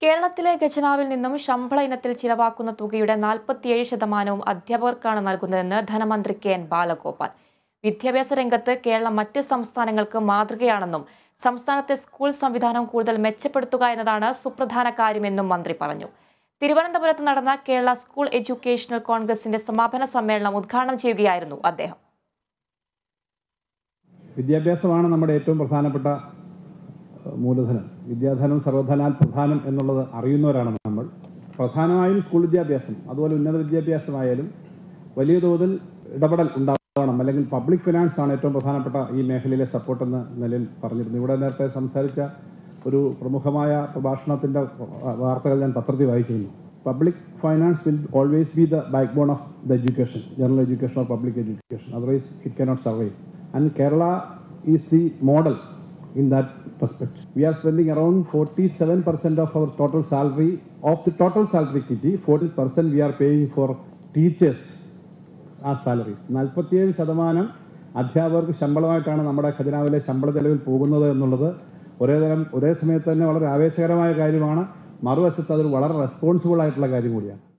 കേരളത്തിലെ ഖജനാവിൽ നിന്നും ശമ്പള ഇനത്തിൽ ചിലവാക്കുന്ന തുകയുടെ നാൽപ്പത്തിയേഴ് ശതമാനവും അധ്യാപകർക്കാണ് നൽകുന്നതെന്ന് ധനമന്ത്രി കെ എൻ ബാലഗോപാൽ വിദ്യാഭ്യാസ രംഗത്ത് കേരളം മറ്റ് സംസ്ഥാനങ്ങൾക്ക് മാതൃകയാണെന്നും സംസ്ഥാനത്തെ സ്കൂൾ സംവിധാനം കൂടുതൽ മെച്ചപ്പെടുത്തുക എന്നതാണ് സുപ്രധാന കാര്യമെന്നും മന്ത്രി പറഞ്ഞു തിരുവനന്തപുരത്ത് നടന്ന കേരള സ്കൂൾ എഡ്യൂക്കേഷണൽ കോൺഗ്രസിന്റെ സമാപന സമ്മേളനം ഉദ്ഘാടനം ചെയ്യുകയായിരുന്നു അദ്ദേഹം വിദ്യാഭ്യാസമാണ് നമ്മുടെ ഏറ്റവും പ്രധാനപ്പെട്ട ഏഹ്, മൂലധനം വിദ്യാധനം സർവധനാൽ പ്രധാനം എന്നുള്ളത് അറിയുന്നവരാണ് നമ്മൾ പ്രധാനമായും സ്കൂൾ വിദ്യാഭ്യാസം അതുപോലെ ഉന്നത വിദ്യാഭ്യാസമായാലും വലിയ തോതിൽ ഇടപെടൽ ഉണ്ടാവണം അല്ലെങ്കിൽ പബ്ലിക് ഫിനാൻസ് ആണ് ഏറ്റവും പ്രധാനപ്പെട്ട ഈ മേഖലയിലെ സപ്പോർട്ട് എന്ന നിലയിൽ പറഞ്ഞിരുന്നു ഇവിടെ നേരത്തെ സംസാരിച്ച ഒരു പ്രമുഖമായ പ്രഭാഷണത്തിന്റെ വാർത്തകൾ ഞാൻ പത്രത്തിൽ വായിച്ചിരുന്നു public finance will always be the backbone of the education general education or public education otherwise it cannot survive and Kerala is the model in that perspective. We are spending around 47% of our total salary, of the total salary kitty, 40% we are paying for teachers ആ salaries നാൽപ്പത്തിയേഴ് ശതമാനം അധ്യാപകർക്ക് ശമ്പളമായിട്ടാണ് നമ്മുടെ ഖജനാവിലെ ശമ്പള ചെലവിൽ പോകുന്നത് എന്നുള്ളത് ഒരേ തരം ഒരേ സമയത്ത് തന്നെ വളരെ ആവേശകരമായ കാര്യമാണ് മറുവശത്ത് അതൊരു വളരെ റെസ്പോൺസിബിൾ ആയിട്ടുള്ള കാര്യം കൂടിയാണ്